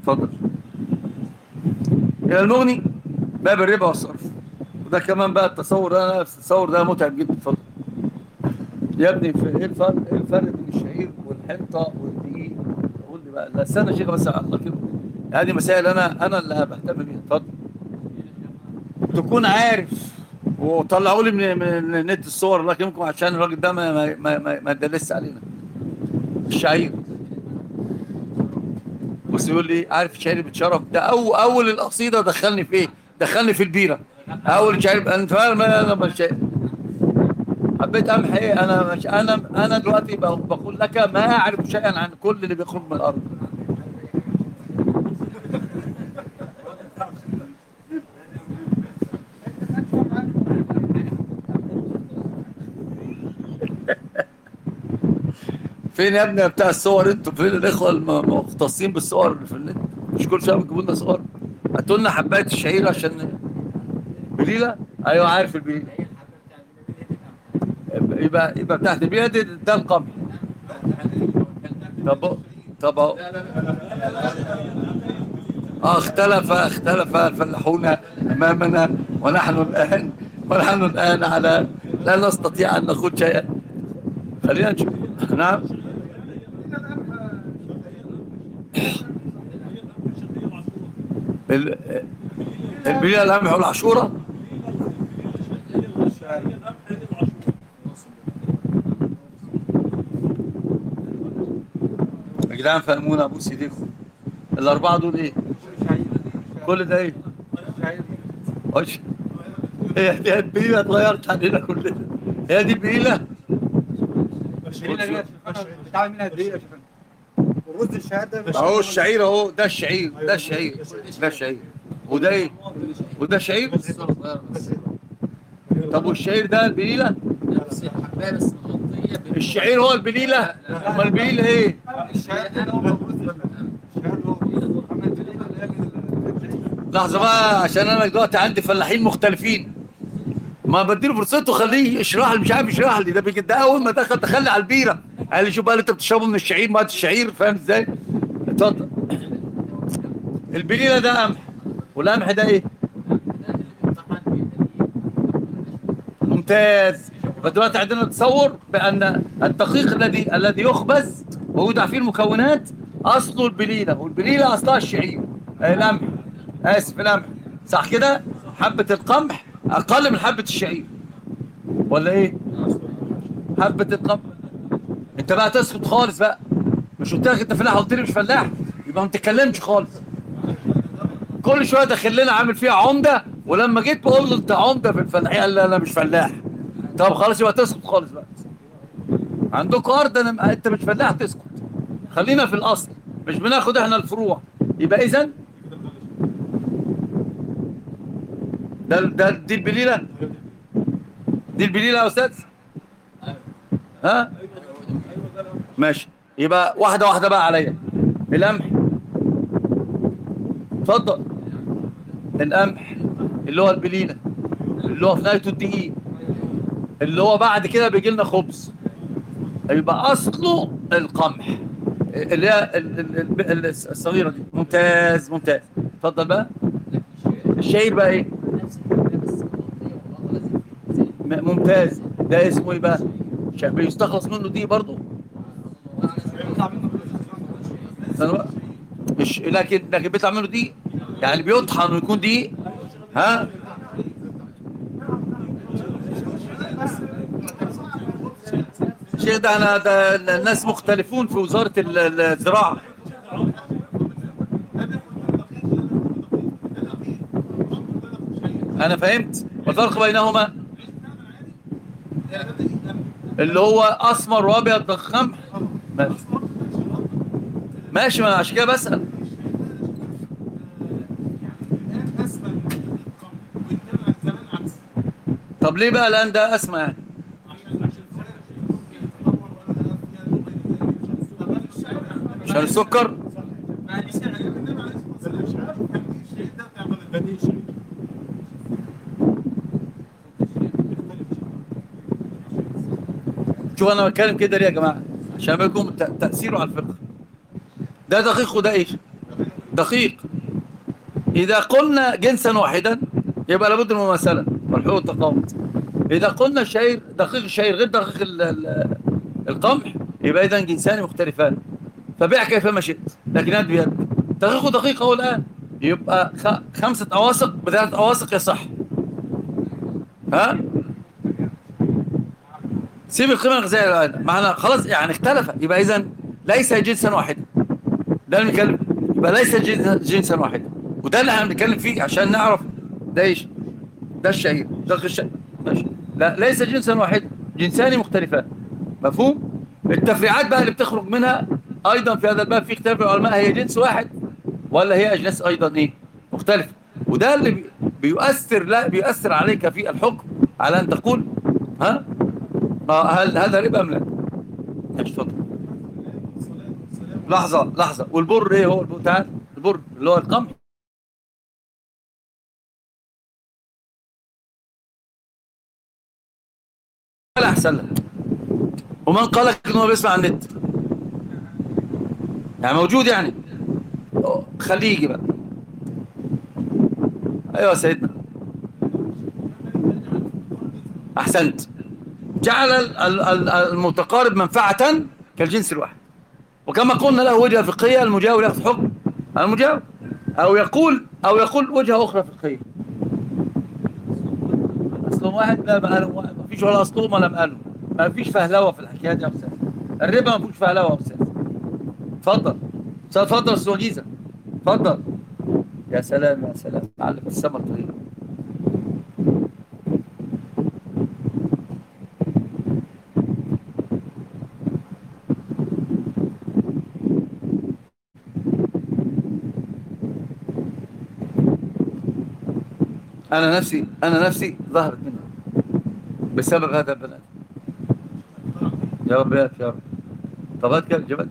اتفضل الى المغني باب الربا والصرف وده كمان بقى التصور ده التصور ده متعب جدا اتفضل يا ابني في ايه الفرق ايه الفرق بين الشعير والحنطه والدقيق قول لي بقى لا استنى يا شيخ بس الله كده هذه مسائل انا انا اللي بهتم بيها اتفضل تكون عارف وطلعوا لي من من النت الصور الله يكرمكم عشان الراجل ده ما ما ما, ما, ما يدلس علينا الشعير بص يقول لي عارف الشعير بتشرف ده أو اول القصيده دخلني في ايه دخلني في البيره اول شعير انت فاهم انا مش حبيت امحي ايه انا مش انا انا دلوقتي بقول لك ما اعرف شيئا عن كل اللي بيخرج من الارض فين يا ابني بتاع الصور انتوا فين الاخوه المختصين بالصور اللي في النت مش كل شويه بتجيبوا لنا صور هاتوا لنا حبايه الشعير عشان بليله ايوه عارف البليله يبقى يبقى تحت البليله دي ده القمح طب طب اه اختلف اختلف الفلاحون امامنا ونحن الان ونحن الان على لا نستطيع ان نخوض شيئا خلينا نشوف نعم البلية القمح والعشورة يا جدعان فهمونا ابوس ايديكم الاربعه دول ايه كل ده ايه وش هي دي البليله اتغيرت علينا كلنا هي دي البليله بتعمل منها قد ايه يا الرز الشهاده اهو الشعير اهو ده الشعير ده الشعير ده الشعير وده ايه وده شعير طب والشعير ده البليله نفس الحبايه بس مغطيه الشعير هو البليله امال البليله ايه لحظه بقى عشان انا دلوقتي عندي فلاحين مختلفين ما بديله فرصته خليه يشرح لي مش عارف يشرح لي ده بيجي ده اول ما دخل دخل لي على البيره قال لي شوف بقى انت بتشربه من الشعير ميه الشعير فاهم ازاي اتفضل البليله ده قمح والقمح ده ايه ممتاز فدلوقتي عندنا تصور بان الدقيق الذي الذي يخبز ويوضع فيه المكونات اصله البليله والبليله اصلها الشعير القمح اسف القمح صح كده حبه القمح اقل من حبه الشعير ولا ايه حبه القمح انت بقى تسكت خالص بقى مش قلت لك انت فلاح قلت لي مش فلاح يبقى ما تتكلمش خالص كل شويه داخل لنا عامل فيها عمده ولما جيت بقول له انت عمده في الفلاحيه قال لا انا مش فلاح طب خلاص يبقى تسكت خالص بقى عندكم ارض انا انت مش فلاح تسكت خلينا في الاصل مش بناخد احنا الفروع يبقى اذا ده ده دي البليله دي البليله يا استاذ ها ماشي يبقى واحده واحده بقى عليا القمح اتفضل القمح اللي هو البليله اللي هو في نهايته الدقيق اللي هو بعد كده بيجي لنا خبز يبقى اصله القمح اللي هي ال- ال- ال- الصغيره دي ممتاز ممتاز اتفضل بقى الشعير بقى ايه نفس الحبايه بس مغطيه وغطا لازم م- ممتاز ده اسمه ايه بقى شا- بيستخلص منه دي برضه استنى بقى. مش لكن لكن بيطلع منه دي يعني بيطحن ويكون دي ها شيخ ده انا ده الناس مختلفون في وزارة ال- ال- الزراعة انا فهمت والفرق بينهما اللي هو اسمر وابيض ضخم ماشي ماشي ما أنا عشان كده بسأل طب ليه بقى الان ده اسمى يعني عشان السكر شوف انا بتكلم كده ليه يا جماعه عشان بيكون تاثيره على الفقه ده دقيق وده ايش دقيق إذا قلنا جنسا واحدا يبقى لابد من المماثلة والحقوق التقاوم إذا قلنا الشعير دقيق الشعير غير دقيق ال- ال- القمح يبقى إذا جنسان مختلفان فبيع كيفما شئت لكن يد بيد دقيق ودقيق أهو الآن يبقى خ- خمسة أواسق بثلاث أواسق يصح ها سيب القيمة الغذائية الآن معنا خلاص يعني اختلف يبقى إذا ليس جنسا واحدا ده اللي بنتكلم يبقى ليس جنس- جنسا واحدا وده اللي احنا بنتكلم فيه عشان نعرف ده ايش ده الشهير ده الشهير ماشي لا ليس جنسا واحدا جنسان مختلفان مفهوم التفريعات بقى اللي بتخرج منها ايضا في هذا الباب في اختلاف العلماء هي جنس واحد ولا هي اجناس ايضا ايه مختلفه وده اللي بي- بيؤثر لا بيؤثر عليك في الحكم على ان تقول ها آه، هل هذا ربا ام لا ماشي اتفضل لحظه لحظه والبر ايه هو البر تعال البر اللي هو القمح لا احسن لك ومن قال لك انه بيسمع على النت يعني موجود يعني أوه، خليه يجي بقى ايوه يا سيدنا احسنت جعل ال- ال- ال- المتقارب منفعة كالجنس الواحد وكما قلنا له وجهة فقهية المجاور ياخذ حكم المجاور او يقول او يقول وجهة اخرى فقهية اصلهم واحد لا مقالهم واحد ما فيش ولا اصلهم ولا مقالهم ما فيش فهلوه في الحكايات يا استاذ الربا ما فيش فهلوه يا استاذ اتفضل استاذ اتفضل يا استاذ جيزه اتفضل يا سلام يا سلام علم السما الطريق انا نفسي انا نفسي ظهرت منها بسبب هذا البنات يا رب يا رب طب هات كده جبت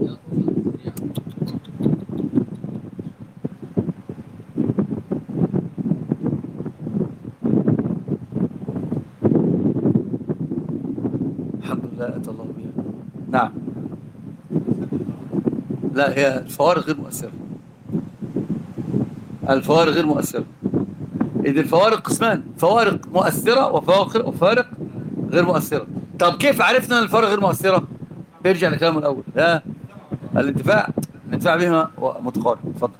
الحمد لله اتى الله بها نعم لا هي الفوارق غير مؤثره الفوارق غير مؤثره إذ الفوارق قسمان فوارق مؤثرة وفوارق وفوارق غير مؤثرة طب كيف عرفنا أن الفوارق غير مؤثرة بيرجع لكلامه الأول لا الانتفاع الانتفاع بهما متقارب اتفضل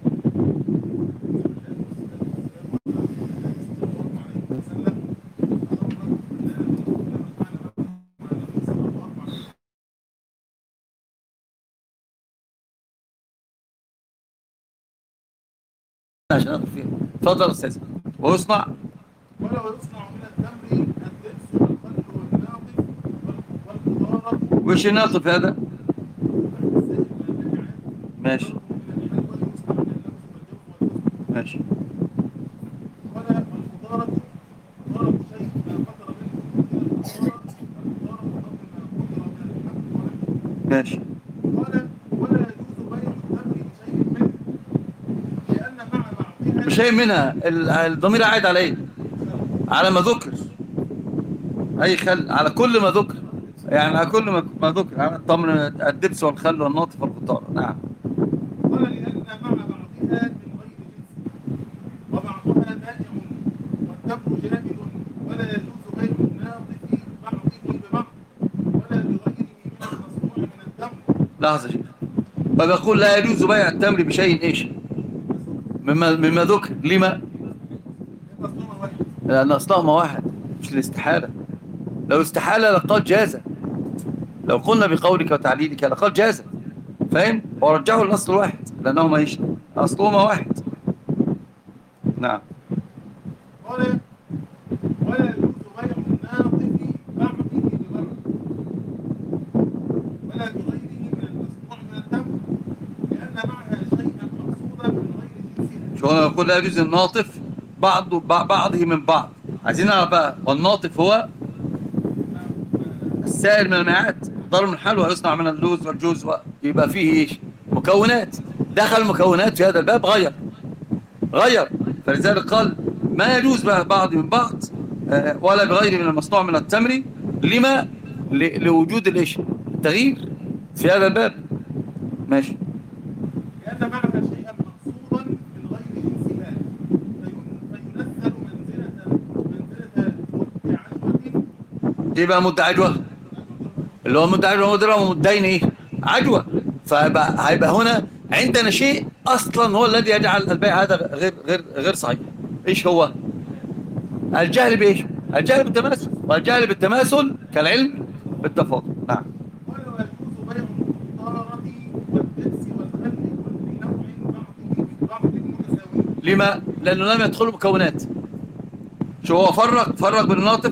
عشان أدخل فيها اتفضل يا أستاذ ويصنع ولو يصنع من التمر الدبس والخل والناطف والخضار وش الناطف هذا والسائل من النعناع ماشي من الحلوى يصنع من اللوز والجوف والجوف ماشي ولا والخضارة خضارة شيء ما قدر منه الخضارة الخضارة قدر ما قدر من الحب والحب ماشي قال ولا يجوز بيع التمر بشيء منه لأن مع بعضها بشيء منها ال- الضمير قاعد على ايه على ما ذكر اي خل على كل ما ذكر يعني على كل ما ما ذكر على التمر الدبس والخل والناطف والخضار نعم قال لأن مع بعضها من غير جنس وبعضها مائع والتمر جائل ولا يجوز بيع الناطف بعضه ببعض ولا بغيره من المصنوع من التمر لحظة يا شيخ فبقول لا يجوز بيع التمر بشيء ايش مما مما ذكر لما المصنوع واحد لأن أصلهما واحد مش الاستحالة لو استحالة لقال جاز لو قلنا بقولك وتعليلك لقال جاز فاهم ورجعوا الأصل واحد لأنهما ايش أصلهما واحد نعم قال ولا يجوز بيع الناطف بعضه ببعض ولا بغيره من المصنوع من التمر لأن معها شيئا مقصودا من غير جنسها شو أنا بقول لا يجوز الناطف بعض بعضه من بعض عايزين نعرف بقى والناطف هو السائل من المائعات ضرب من الحلوى يصنع من اللوز والجوز و- يبقى فيه ايش مكونات دخل مكونات في هذا الباب غير غير فلذلك قال ما يجوز بقى بعض من بعض آه، ولا بغير من المصنوع من التمر لما ل- لوجود الايش التغيير في هذا الباب ماشي لأن معها شيئا يبقى مد عجوة اللي هو مد عجوة مدرة ومدين ايه عجوة فهيبقى هيبقى هنا عندنا شيء اصلا هو الذي يجعل البيع هذا غير غير غير صحيح ايش هو الجهل بايش الجهل بالتماثل والجهل بالتماثل كالعلم بالتفاضل نعم ولا يجوز بيع الضرر والدبس والخل كل نوع بعضه من بعض متساوي لما لانه لم يدخلوا مكونات شو هو فرق فرق بين الناطف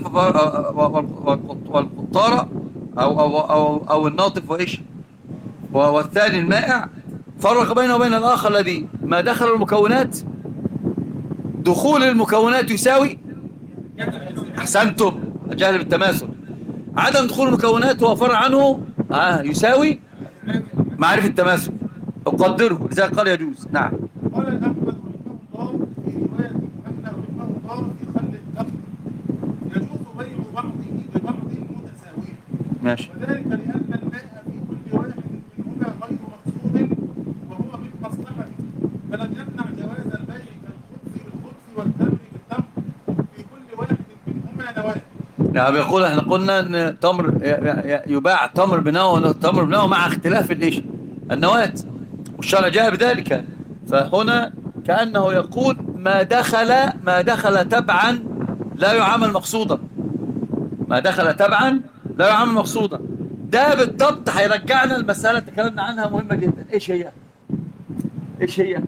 والقطارة أو, أو, أو, أو الناطف وإيش والثاني المائع فرق بينه وبين الآخر الذي ما دخل المكونات دخول المكونات يساوي أحسنتم جهل بالتماثل عدم دخول المكونات هو فرع عنه آه يساوي معرفة التماثل أقدره لذلك قال يجوز نعم قال الأحمد رحمه الله في رواية أن رحمه الله في خل التمر يجوز بيع بعضه ببعض متساوي ماشي وذلك لأن الماء في كل واحد منهما غير مقصود وهو بالمصلحة فلم يمنع جواز البيع كالخبز بالخبز والتمر بالتمر في كل واحد منهما نواه يعني بيقول احنا قلنا ان تمر ي- ي- يباع تمر بنوع تمر بنوع مع اختلاف الايش النواة والشرع جاء بذلك فهنا كأنه يقول ما دخل ما دخل تبعا لا يعامل مقصودا ما دخل تبعا لا يعامل مقصودا ده بالضبط هيرجعنا المسألة اللي تكلمنا عنها مهمة جدا ايش هي ايش هي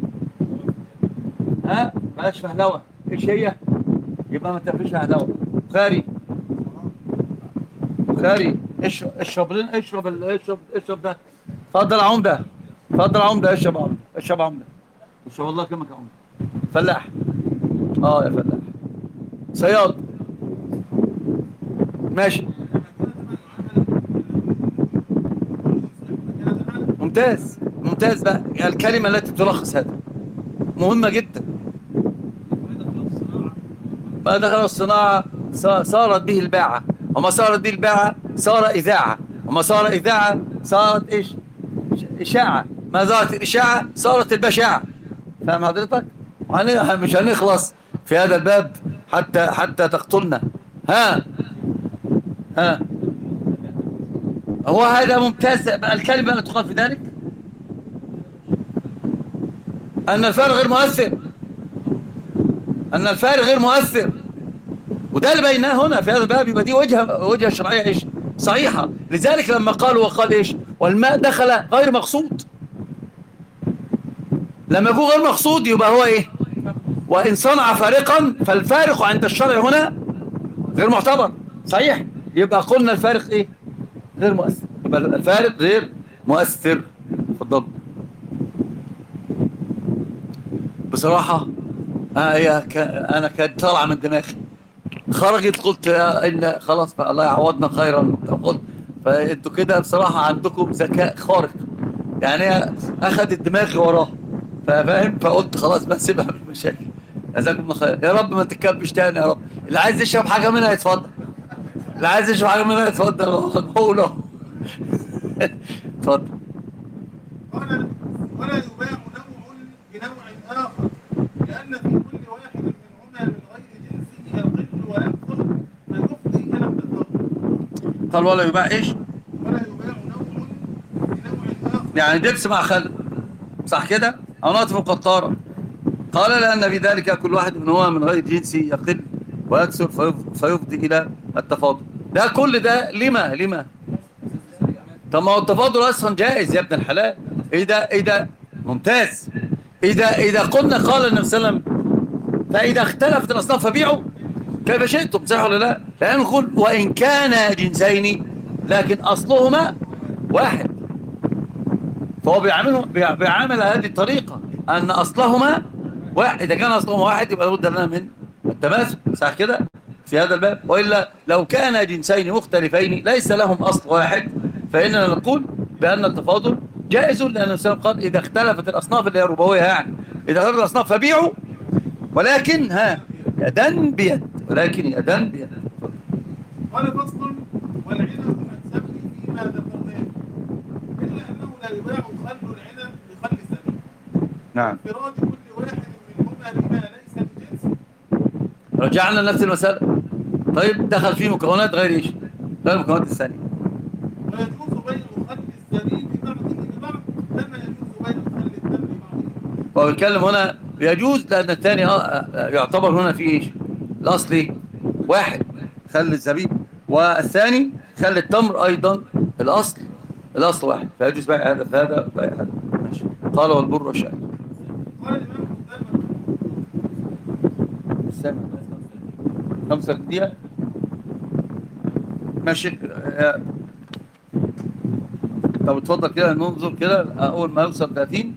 ها بلاش فهلوة ايش هي يبقى ما تفيش فهلوة بخاري بخاري اشرب اشرب لنا اشرب ال- اشرب اشرب ده اتفضل عمده اتفضل عمده اشرب عمده اشرب عمده اشرب الله كمك عمده فلاح اه يا فلاح صياد ماشي ممتاز ممتاز بقى الكلمة التي تلخص هذا مهمة جدا ما دخل الصناعة صا- صارت به الباعة وما صارت به الباعة صار إذاعة وما صار إذاعة صارت إيش ش- إشاعة ما صارت الإشاعة صارت البشاعة فاهم حضرتك هن- مش هنخلص في هذا الباب حتى حتى تقتلنا ها ها هو هذا ممتاز بقى الكلمة التي تقال في ذلك أن الفارق غير مؤثر أن الفارق غير مؤثر وده اللي بيناه هنا في هذا الباب يبقى دي وجهة وجهة شرعية إيش صحيحة لذلك لما قالوا وقال إيش والماء دخل غير مقصود لما يكون غير مقصود يبقى هو إيه وإن صنع فارقا فالفارق عند الشرع هنا غير معتبر صحيح يبقى قلنا الفارق إيه غير مؤثر يبقى الفارق غير مؤثر اتفضل بصراحة آه هي ك... أنا كانت طالعة من دماغي خرجت قلت يا إن خلاص بقى الله يعوضنا خيرا قلت فأنتوا كده بصراحة عندكم ذكاء خارق يعني هي أخذت دماغي وراه فاهم فقلت خلاص بقى سيبها من المشاكل جزاكم الله خير يا رب ما تتكبش تاني يا رب اللي عايز يشرب حاجة منها يتفضل اللي عايز يشرب حاجة منها يتفضل قوله اتفضل قال ولا يباع نوع بنوع آخر لأن في كل واحد منهما من غير جنسه القل ويكثر فيفضي إلى التفاضل قال ولا يباع ايش ولا يباع نوع بنوع آخر يعني دبس مع خل صح كده او ناطف القطارة قال لأن في ذلك كل واحد منهما من غير جنسه يقل ويكثر فيف- فيفضي إلى التفاضل ده كل ده لما لما طب ما هو التفاضل أصلا جائز يا ابن الحلال إيه ده إيه ده ممتاز إذا إذا قلنا قال النبي صلى الله عليه وسلم فإذا اختلفت الأصناف فبيعوا كيف شئتم صح ولا لا لأن نقول وإن كان جنسين لكن أصلهما واحد فهو بيعامله بيع- بيعامل هذه الطريقة أن أصلهما واحد إذا كان أصلهما واحد يبقى لابد لنا من التماثل صح كده في هذا الباب وإلا لو كان جنسين مختلفين ليس لهم أصل واحد فإننا نقول بأن التفاضل جائز لأن الإنسان قال إذا اختلفت الأصناف اللي هي الربوية يعني إذا اختلفت الأصناف فبيعوا ولكن ها يدا بيد ولكن يدا بيد قال فصل والعنب السبت فيما ذكرناه إلا أنه لا يباع خل العنب بخل السبت نعم انفراد كل واحد منهما بما ليس بجنسه رجعنا لنفس المسألة طيب دخل فيه مكونات غير ايش غير المكونات الثانيه ويجوز بيع خل الزبيب بعضه ببعض كما يجوز بيع خل الدم بعضه هو بيتكلم هنا يجوز لان الثاني آه، آه، يعتبر هنا في ايش الاصلي واحد خل الزبيب والثاني خل التمر ايضا الاصل الاصل واحد فيجوز بيع هذا فهذا بيع هذا ماشي قال والبر والشعير قال الإمام قدامه خمسة دقيقة ماشي آه، طب اتفضل كده ننظر كده اول ما يوصل 30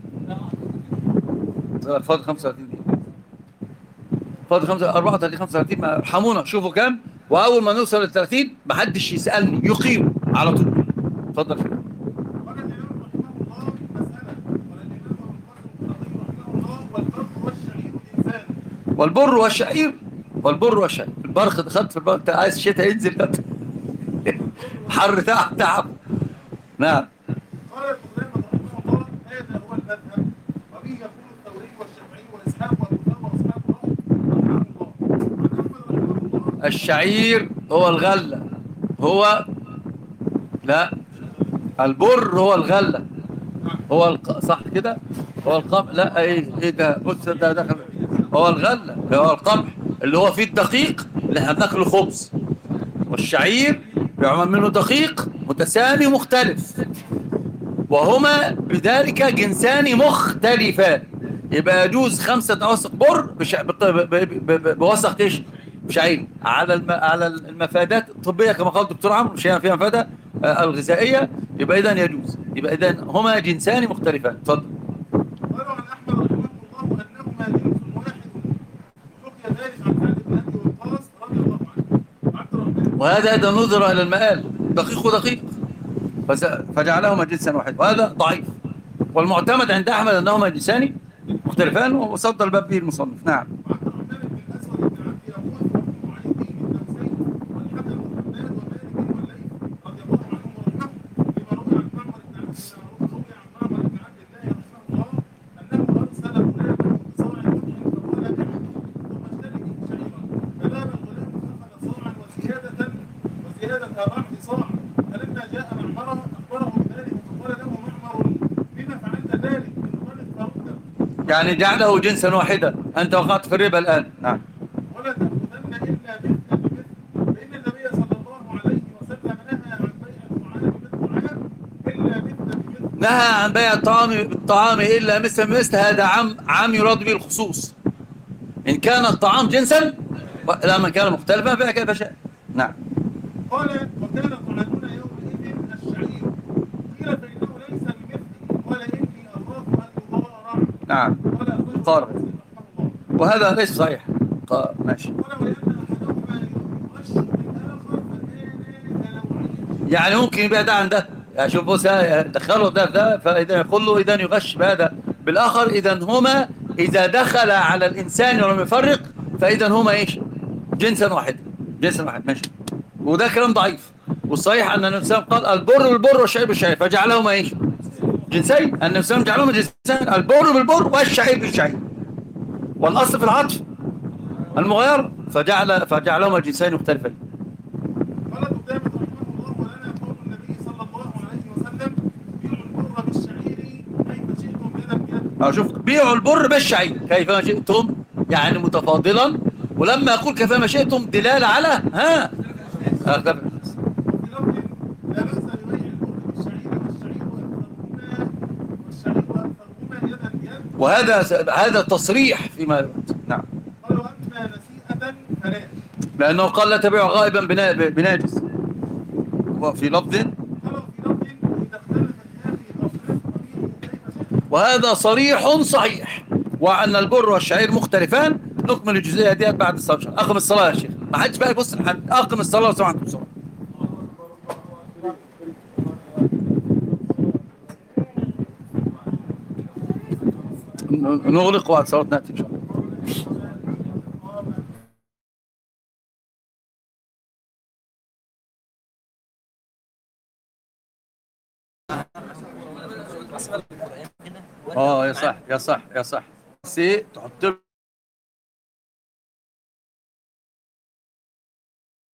فاضل 35 دقيقة فاضل 5 34 35 ما- ارحمونا شوفوا كام واول ما نوصل ل 30 محدش يسالني يقيم على طول اتفضل كده قال الإمام رحمه الله مسألة قال الإمام أبو القاسم الخطيب رحمه الله والبر والشعير إنسان والبر والشعير والبر والشعير البرخ دخلت في البرخ انت عايز الشتاء ينزل بقى. حر تعب تعب نعم قال القدامى رحمه الله هذا هو المذهب وبه يقول الثوري والشافعي وإسحاق وأبو ثور وأصحاب رحمه الله وعن أحمد رحمه الله الشعير هو الغلة هو لا البر هو الغلة هو الق... صح كده هو القمح لا ايه ايه ده بص ده دخل هو الغلة هو القمح اللي هو فيه الدقيق اللي احنا بناكله خبز والشعير بيعمل منه دقيق متسامي مختلف وهما بذلك جنسان مختلفان يبقى يجوز خمسة أوسق بر بش... بط- ب... ب... ب... بوسق ايش؟ شعير على الم... على المفادات الطبية كما قال الدكتور عمرو مش هي فيها مفادة آه، الغذائية يبقى إذا يجوز يبقى إذا هما جنسان مختلفان اتفضل قالوا عن أحمد رحمه الله أنهما جنس واحد وحكي ذلك عن سعد بن أبي وقاص رضي الله عنه عبد الرحمن وهذا إذا نظر إلى المآل دقيق ودقيق فس... فجعلهما جنسا واحد وهذا ضعيف والمعتمد عند أحمد أنهما جنسان مختلفان وصد الباب به المصنف نعم وعبد الرحمن بن الأسود بن عبد يعقوب وعلي بن حسين والحكم بن حماد ومالك والليث رضي الله عنهم ورحمه لما روي عن معمر بن عبد الله روي عن معمر بن عبد الله رحمه الله أنه أرسل غلاما بصاع مدح فقال له ثم اشتري به شعيرا فباب الغلام أخذ صاعا وزيادة وزيادة بعض صاع فلما جاء معمر أخبره بذلك فقال له معمر بما فعلت ذلك من غلط فرده يعني جعله جنسا واحدا أنت وقعت في الربا الآن نعم ولا تأخذن إلا مثل بمثل فإن النبي صلى الله عليه وسلم نهى عن بيع الطعام بالطعام إلا مثل بمثل نهى عن بيع الطعام بالطعام إلا مثل مثل هذا عام عام يراد به الخصوص إن كان الطعام جنسا لما كان مختلفا فكيف شاء نعم قال وكان طعامنا يومئذ الشعير قيل فإنه ليس بمثله قال إني أخاف أن يضارع نعم قال أخوه يضارع. رحمه الله وهذا ليس صحيح قال ماشي قال ولأن أحدهما يغش بالآخر فكان كنوعين يعني ممكن يبيع ده عن ده يعني شوف بص دخله ده في ده فإذا يقول له إذا يغش بهذا بالآخر إذا هما إذا دخل على الإنسان ولم يفرق فإذا هما إيش جنسا واحد جنسا واحد ماشي وده كلام ضعيف والصحيح أن النبي صلى الله عليه وسلم قال البر بالبر والشعير بالشعير فجعلهما إيش جنسين النبي صلى الله عليه وسلم جعلهما جنسين البر بالبر والشعير بالشعير والأصل في العطف المغير فجعل فجعلهما جنسين مختلفين قال قدامة رحمه الله ولنا قول النبي صلى الله عليه وسلم بيعوا البر بالشعير كيف شئتم يدا بيد أو شوف بيعوا البر بالشعير كيفما شئتم يعني متفاضلا ولما يقول كيفما شئتم دلالة على ها أخذ- وفي لفظ لا بأس ببيع البر بالشعير والشعير أكثرهما والشعير أكثرهما يدا بيد وهذا هذا تصريح فيما يرد نعم قالوا أما نسيئة فلا لأنه قال لا تبيع غائبا بنا- بناجس وفي لفظ قالوا في لفظ إذا اختلفت هذه الأصناف فبيعوا كيف شئتم وهذا صريح صحيح وأن البر والشعير مختلفان نكمل الجزئية دي بعد الصلاة إن شاء الله. أقم الصلاة يا شيخ ما حدش بقى يبص لحد أقم الصلاة لو سمحت بسرعة ن- نغلق وبعد صلاة نأتي إن شاء الله اه يا صح يا صح يا صح سي تحط له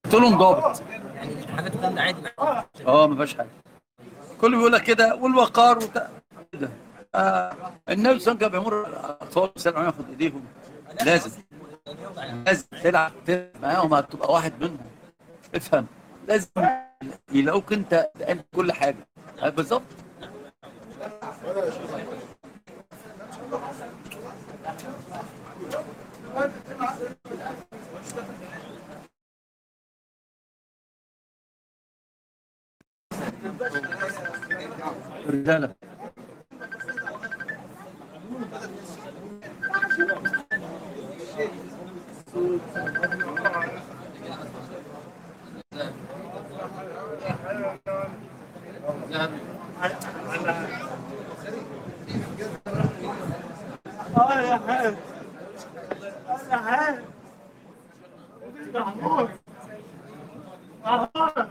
قلت لهم ضابط يعني حاجات غامضه عادي اه ما فيهاش حاجه كله بيقول لك كده والوقار وت... كده آه النبي صلى الله عليه وسلم كان بيمر الاطفال سلام ياخد ايديهم لازم لازم تلعب تلعب معاهم هتبقى واحد منهم افهم لازم يلاقوك انت انت كل حاجه آه، بالظبط رجاله اه يا حاج يا حاج محمود محمود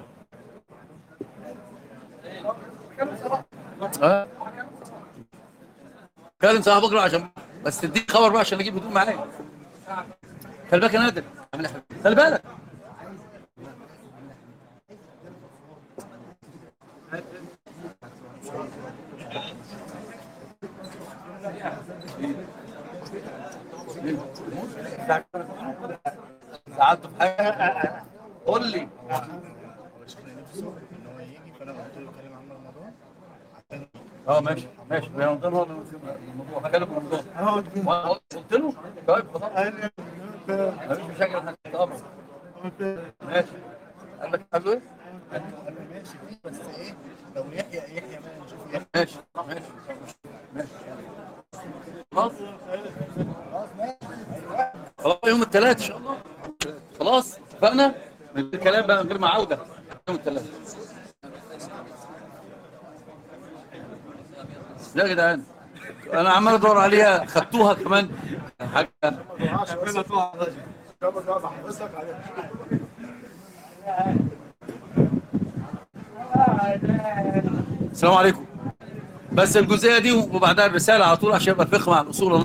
اه كلم صاحب بكره عشان بس تديك خبر بقى عشان اجيب هدوم معايا خلي بالك يا نادر عامل إيه يا حبيبي؟ خلي بالك ساعدته في حاجه قول لي اه ماشي ماشي يا رمضان هو الموضوع هكلم رمضان وانا قلت له طيب خلاص مفيش مشاكل احنا تحت امرك ماشي قال لك قال له ايه؟ ماشي فيه بس ايه لو يحيى يحيى بقى نشوف يحيى ماشي ماشي ماشي خلاص خلاص يوم الثلاث ان شاء الله خلاص اتفقنا من غير كلام بقى من غير معاوده يوم الثلاث يا جدعان انا عمال ادور عليها خدتوها كمان حاجه السلام عليكم بس الجزئيه دي وبعدها الرساله على طول عشان يبقى فقه مع الاصول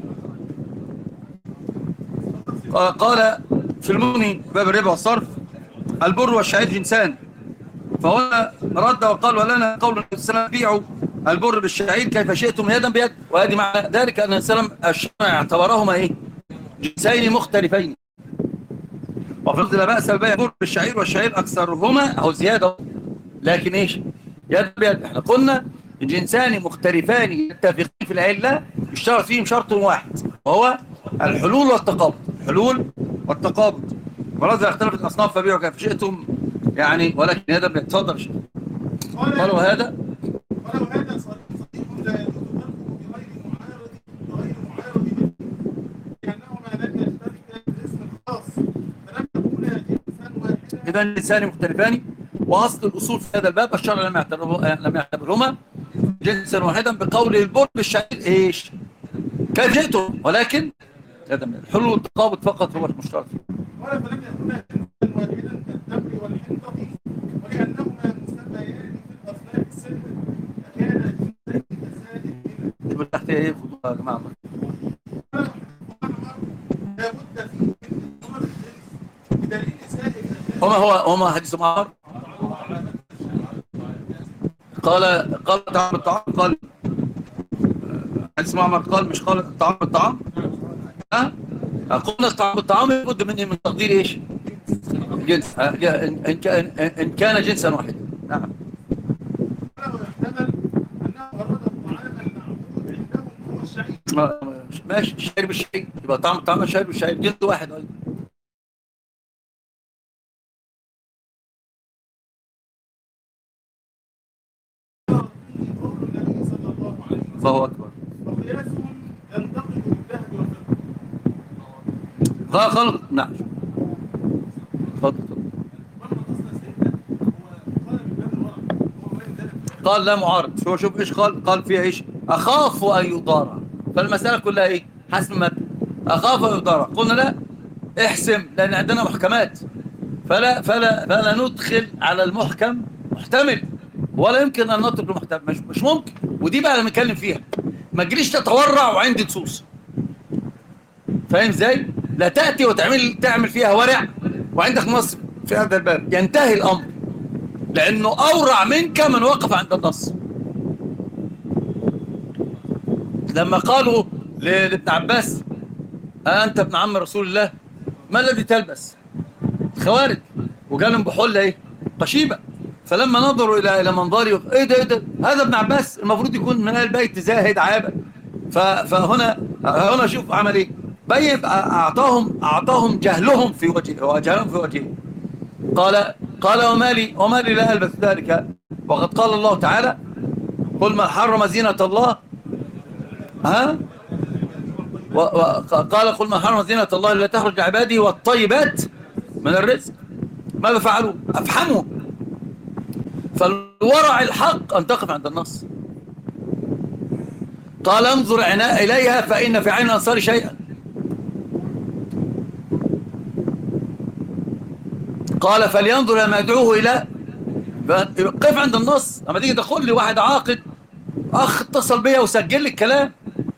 قال- قال في المغني باب الربا والصرف البر والشعير جنسان فهنا رد وقال ولنا قول النبي صلى الله عليه وسلم بيعوا البر بالشعير كيف شئتم يدا بيد وهذه معنى ذلك ان السلام الشرع اعتبرهما ايه جنسين مختلفين وفي الأرض لا بأس ببيع البر بالشعير والشعير أكثرهما أو زيادة لكن إيش يد بيد احنا قلنا جنسان مختلفان يتفقين في العلة يشترط فيهم شرط واحد وهو الحلول والتقابض الحلول والتقابض ولذا اختلفت الأصناف فبيعوا كيف شئتم يعني ولكن يد بيد تفضل يا شيخ. قالوا هذا ولو هذا صديق لا يجوز خلقه بغير معارض بغير معارض منه لأنهما لم يشتركا في الاسم الخاص فلم يكونا جنسا واحدا إذا جنسان مختلفان وأصل الأصول في هذا الباب الشرع لم يعتبره لم يعتبرهما جنسا واحدا بقول البر بالشعير إيش كيف جئتم ولكن هذا من الحلول والتقابض فقط هو المشترك ولا فلم يكونا جنسا واحدا كالتمر والحنطة ولأنهما مسميان في الأصناف الستة فكان جنسين كسائر منها يبقى تحت إيه يا جماعة لا بد فيه من إظهار الجنس بدليل سائر الأشياء هما هو هما حديث معمر قال قال طعام الطعام قال حديث معمر قال مش قال الطعام بالطعام ها قلنا الطعام بالطعام لابد من من تقدير ايش جنس ها؟ ان إن كان ان كان جنسا واحدا نعم ولو يحتمل أنه أراد الطعام المعبود عندهم هو الشعير ما- ماشي الشعير بالشعير يبقى طعم الطعام الشعير بالشعير جنس واحد ايضا قول النبي صلى الله عليه وسلم فهو اكبر وقياس ينتقد بالذهب والفضة قال قال نعم اتفضل اتفضل. واما قصد سيدنا هو قال من باب الورع هو غير ذلك قال لا معارض شو شوف ايش قال قال فيها ايش اخاف ان يضار فالمساله كلها ايه حسب المد اخاف ان يضار قلنا لا احسم لان عندنا محكمات فلا فلا فلا ندخل على المحكم محتمل ولا يمكن ان نترك المحتمل مش, مش ممكن ودي بقى اللي بنتكلم فيها ما تجريش تتورع وعندي نصوص فاهم ازاي لا تاتي وتعمل تعمل فيها ورع وعندك نص في هذا الباب ينتهي الأمر لأنه أورع منك من وقف عند النص لما قالوا ل- لابن عباس أنت ابن عم رسول الله ما الذي تلبس خوارج وقالهم بحل ايه قشيبة فلما نظروا إلى إلى منظري إيه ده إيه ده هذا ابن عباس المفروض يكون من أهل البيت زاهد عابد ف- فهنا هنا شوف عمل إيه بين أعطاهم أعطاهم جهلهم في وجهه وجهلهم في وجهه قال قال وما لي وما لي لا ألبس ذلك وقد قال الله تعالى قل من حرم زينة الله ها وقال قل من حرم زينة الله لا تخرج عباده والطيبات من الرزق ماذا فعلوا أفحموا فالورع الحق أن تقف عند النص قال انظر عناء إليها فإن في عين الأنصار شيئا قال فلينظر ما يدعوه إلى قف عند النص لما تيجي تقول لي واحد عاقد أخ اتصل بيا وسجل لي الكلام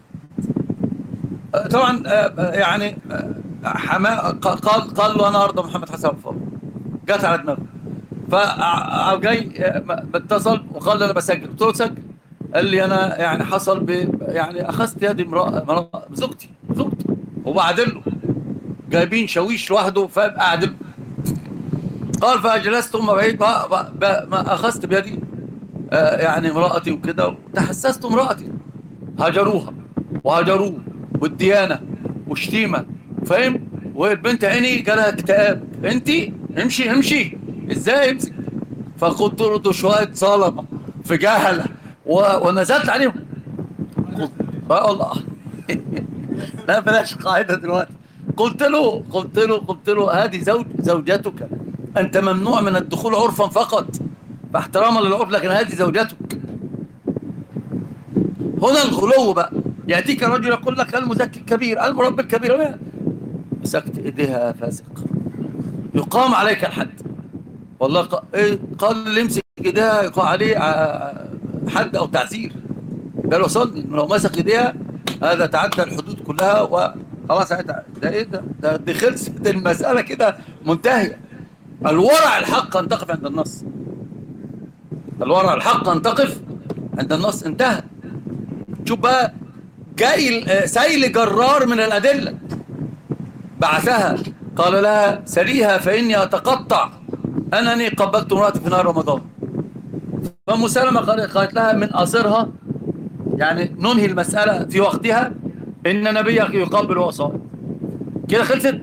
طبعا آه، يعني آه، حما قال قال له انا ارضى محمد حسن الفضل جت على دماغه فجاي اتصل وقال لي انا بسجل قلت له سجل قال لي انا يعني حصل ب يعني اخذت يدي امراه امرأة- زوجتي زوجتي وبعدل له جايبين شاويش لوحده فاعدل له قال فجلست ثم بعيد ما, ما, ما اخذت بيدي آه، يعني امرأتي وكده وتحسست امرأتي هجروها وهجروه والديانة وشتيمة فاهم والبنت عيني جالها اكتئاب انت امشي امشي ازاي امسك فقلت له شوية ظلمة في جهلة و... ونزلت عليهم قلت بقى الله لا بلاش قاعدة دلوقتي قلت له قلت له قلت له هذه زوج زوجتك انت ممنوع من الدخول عرفا فقط فاحتراما للعرف لكن هذه زوجتك هنا الغلو بقى يأتيك رجل يقول لك المزكي الكبير المربي الكبير لا. مسكت ايديها فاسق يقام عليك الحد والله ق... إيه قال اللي يمسك ايديها يقام عليه ع- حد او تعزير قال وصلني لو مسك ايديها هذا تعدى الحدود كلها وخلاص ساعتها ده ايه ده ده دي خلصت المسألة كده منتهية الورع الحق ان تقف عند النص الورع الحق ان تقف عند النص انتهى شوف بقى جاي ال- سيل جرار من الأدلة بعثها قال لها سليها فإني أتقطع أنني قبلت امرأتي في نهار رمضان فأم سلمة قال- قالت لها من أصرها يعني ننهي المسألة في وقتها إن نبيك يقبل وصائم كده خلصت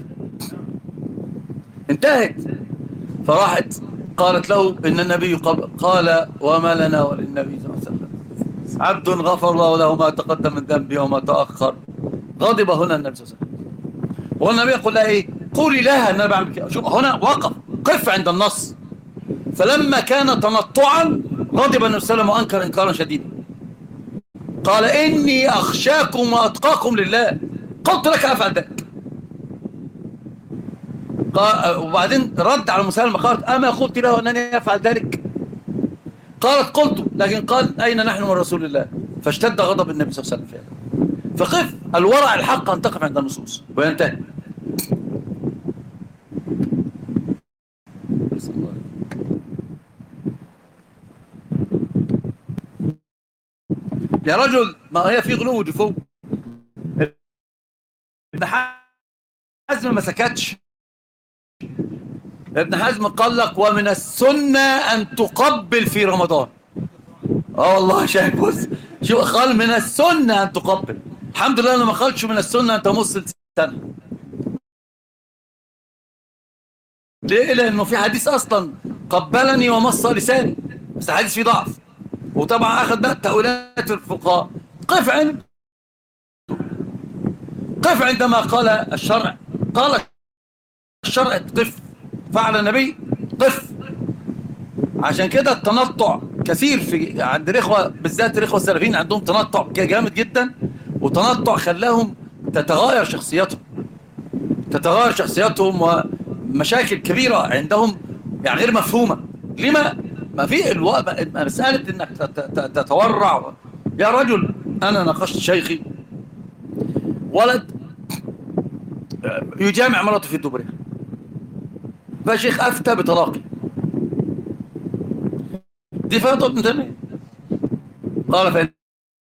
انتهت فراحت قالت له إن النبي قبل قال وما لنا وللنبي صلى الله عليه وسلم عبد غفر الله له ما تقدم من ذنبه وما تأخر غضب هنا النبي صلى الله عليه وسلم والنبي يقول لها ايه قولي لها ان انا بعمل كده شوف هنا وقف قف عند النص فلما كان تنطعا غضب النبي صلى الله عليه وسلم وانكر انكارا شديدا قال اني اخشاكم واتقاكم لله قلت لك افعل ذلك قال وبعدين رد على مسلمة قالت اما قلت له انني افعل ذلك قالت قلت لكن قال أين نحن من رسول الله فاشتد غضب النبي صلى الله عليه وسلم في هذا فقف الورع الحق أن تقف عند النصوص وينتهي يا رجل ما هي في غلو فوق ابن حزم ما سكتش ابن حزم قال لك ومن السنة أن تقبل في رمضان اه والله شايف بص شو قال من السنة أن تقبل الحمد لله أنا ما قالش من السنة أن تمص السنة ليه لأنه في حديث أصلا قبلني ومص لساني بس الحديث فيه ضعف وطبعا أخذ بقى تأويلات الفقهاء قف عند قف عندما قال الشرع قال الشرع قف فعل النبي قف عشان كده التنطع كثير في عند الاخوه بالذات الاخوه السلفيين عندهم تنطع جامد جدا وتنطع خلاهم تتغير شخصيتهم تتغير شخصيتهم ومشاكل كبيره عندهم يعني غير مفهومه لما ما في الو... مساله انك تتورع يا رجل انا ناقشت شيخي ولد يجامع مراته في دبرها فشيخ افتى بطلاقه دي فتوى ابن تيميه قال فإن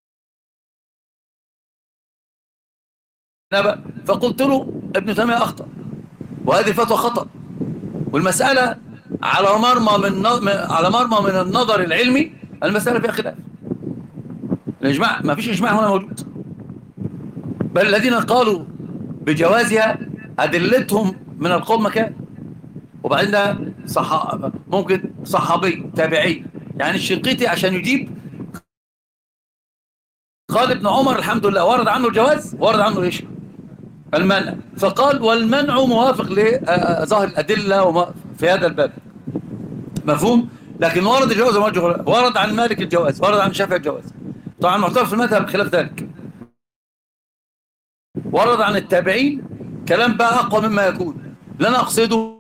نبأ فقلت له ابن تيمية أخطأ وهذه الفتوى خطأ والمسألة على مرمى من ن- على مرمى من النظر العلمي المسألة فيها خلاف الإجماع ما فيش إجماع هنا موجود بل الذين قالوا بجوازها أدلتهم من القوم مكان وبعدين ده صح ممكن صحابي تابعي يعني الشنقيطي عشان يجيب قال ابن عمر الحمد لله ورد عنه الجواز ورد عنه ايش المنع فقال والمنع موافق لظاهر الأدلة وما في هذا الباب مفهوم لكن ورد الجواز وما ورد ورد عن مالك الجواز ورد عن شافعي الجواز طبعا معترف في المذهب خلاف ذلك ورد عن التابعين كلام بقى أقوى مما يكون لن أقصده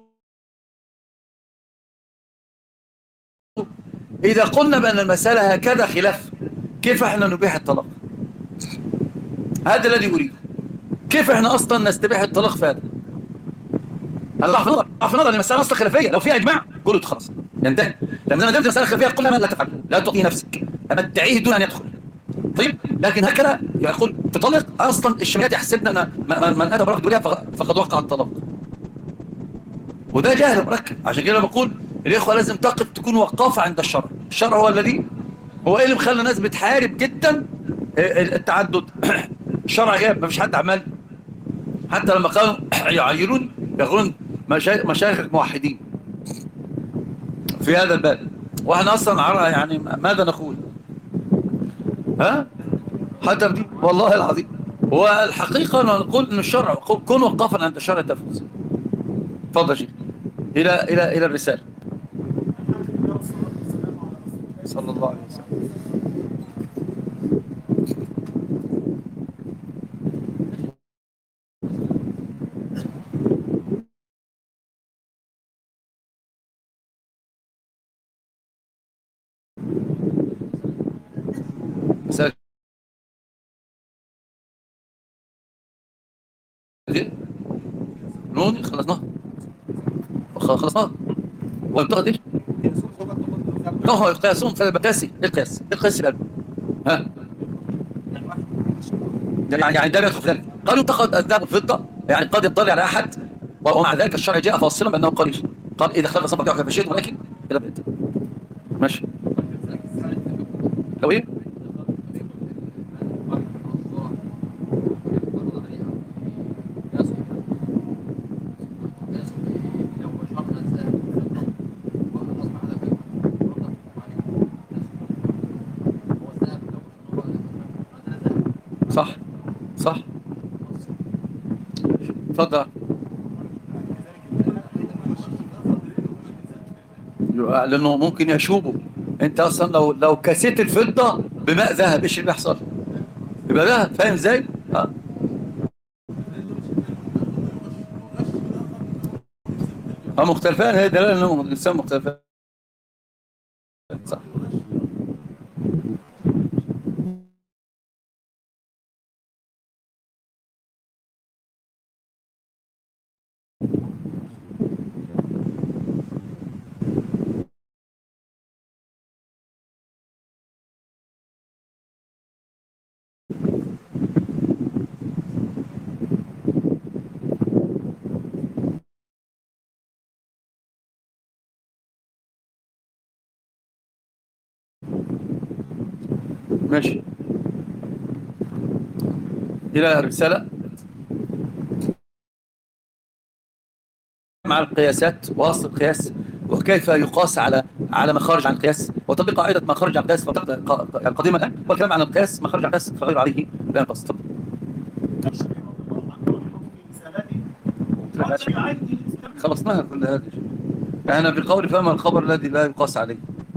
إذا قلنا بأن المسألة هكذا خلاف كيف احنا نبيح الطلاق هذا الذي أريد كيف احنا أصلا نستبيح الطلاق في هذا هذا ضعف نظر ضعف نظر المسألة أصلا خلافية لو فيها إجماع قلت خلاص ينتهي لأن ما دامت المسألة خلافية قلنا لا تفعل لا تعطي نفسك أما تدعيه دون أن يدخل طيب لكن هكذا يقول تطلق أصلا الشريعة يحسبنا أن من- من أتى برغد دولها فقد وقع الطلاق وده جهل مركب عشان كده بقول الإخوة لازم تقف تكون وقافة عند الشرع الشرع هو الذي هو ايه اللي مخلى الناس بتحارب جدا التعدد الشرع جاب ما فيش حد عمل حتى لما كانوا يعيرون يقولون مشايخ مشايخ موحدين في هذا الباب واحنا اصلا عرى يعني ماذا نقول ها حتى بدي والله العظيم هو الحقيقة نقول ان الشرع كن وقافا عند الشرع تفوز تفضل يا شيخ الى الى الى الرسالة صلى الله عليه وسلم مساء الخير. نوني خلصناها خ- خلصناها وانتقد ايش؟ لا هو يقياسون في المقاسي القياس القياس الألم ها يعني يعني ده يدخل في ذلك قالوا انتقد الذهب والفضة يعني قد يطلع على أحد ومع ذلك الشرع جاء فاصلا بأنه قليل قال إذا خلق صبك يعرف فشيء ولكن إلى بيت ماشي لو إيه صح صح اتفضل لانه ممكن يشوبه انت اصلا لو لو كسيت الفضه بماء ذهب ايش اللي بيحصل يبقى ذهب فاهم ازاي اه اه مختلفان هي دلاله انهم الانسان مختلفان صح ماشي إلى الرسالة مع القياسات وأصل القياس وكيف يقاس على على ما خرج عن القياس وتطبيق قاعدة ما خرج عن القياس فقط القديمة الآن والكلام عن القياس ما خرج عن القياس فغير عليه لا يقاس طب. خلصناها كل هذه أنا بقول فما الخبر الذي لا يقاس عليه